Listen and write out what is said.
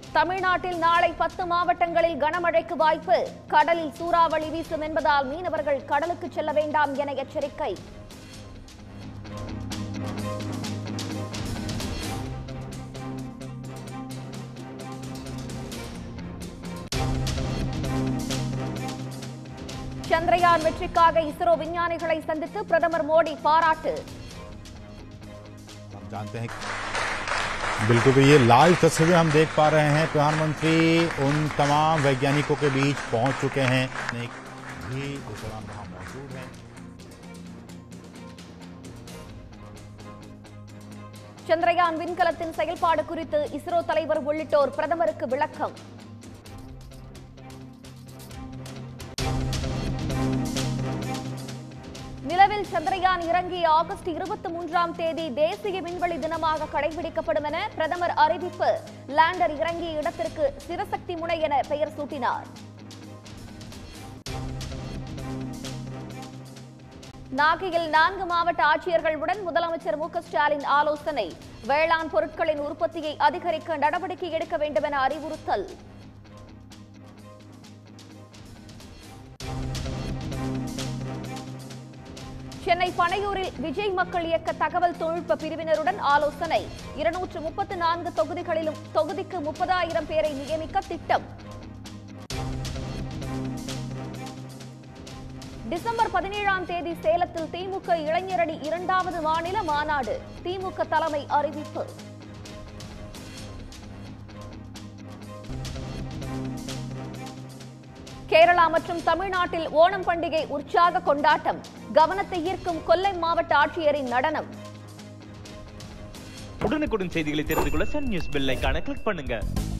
தமிழ்நாட்டில் நாளை பத்து மாவட்டங்களில் கனமழைக்கு வாய்ப்பு கடலில் சூறாவளி வீசும் என்பதால் மீனவர்கள் கடலுக்கு செல்ல வேண்டாம் என எச்சரிக்கை சந்திரயான் வெற்றிக்காக இஸ்ரோ விஞ்ஞானிகளை சந்தித்து பிரதமர் மோடி பாராட்டு आप जानते हैं बिल्कुल तो ये लाइव तस्वीरें हम देख पा रहे हैं प्रधानमंत्री उन तमाम वैज्ञानिकों के बीच पहुंच चुके हैं एक भी इस दौरान वहां मौजूद हैं சந்திரயான் விண்கலத்தின் செயல்பாடு குறித்து இஸ்ரோ தலைவர் உள்ளிட்டோர் பிரதமருக்கு விளக்கம் நிலவில் சந்திரயான் இறங்கிய ஆகஸ்ட் இருபத்தி மூன்றாம் தேதி தேசிய விண்வெளி தினமாக கடைபிடிக்கப்படும் என பிரதமர் அறிவிப்பு லேண்டர் இறங்கிய இடத்திற்கு சிவசக்தி முனை என பெயர் சூட்டினார் நாகையில் நான்கு மாவட்ட ஆட்சியர்களுடன் முதலமைச்சர் மு க ஸ்டாலின் ஆலோசனை வேளாண் பொருட்களின் உற்பத்தியை அதிகரிக்க நடவடிக்கை எடுக்க வேண்டும் என அறிவுறுத்தல் சென்னை பனையூரில் விஜய் மக்கள் இயக்க தகவல் தொழில்நுட்ப பிரிவினருடன் ஆலோசனை இருநூற்று முப்பத்து நான்கு தொகுதிகளிலும் தொகுதிக்கு முப்பதாயிரம் பேரை நியமிக்க திட்டம் டிசம்பர் பதினேழாம் தேதி சேலத்தில் திமுக இளைஞரணி இரண்டாவது மாநில மாநாடு திமுக தலைமை அறிவிப்பு கேரளா மற்றும் தமிழ்நாட்டில் ஓணம் பண்டிகை உற்சாக கொண்டாட்டம் கவனத்தை ஈர்க்கும் கொல்லை மாவட்ட ஆட்சியரின் நடனம் உடனுக்குடன் செய்திகளை தெரிந்து கொள்ள சன் நியூஸ் பெல் ஐகானை கிளிக் பண்ணுங்க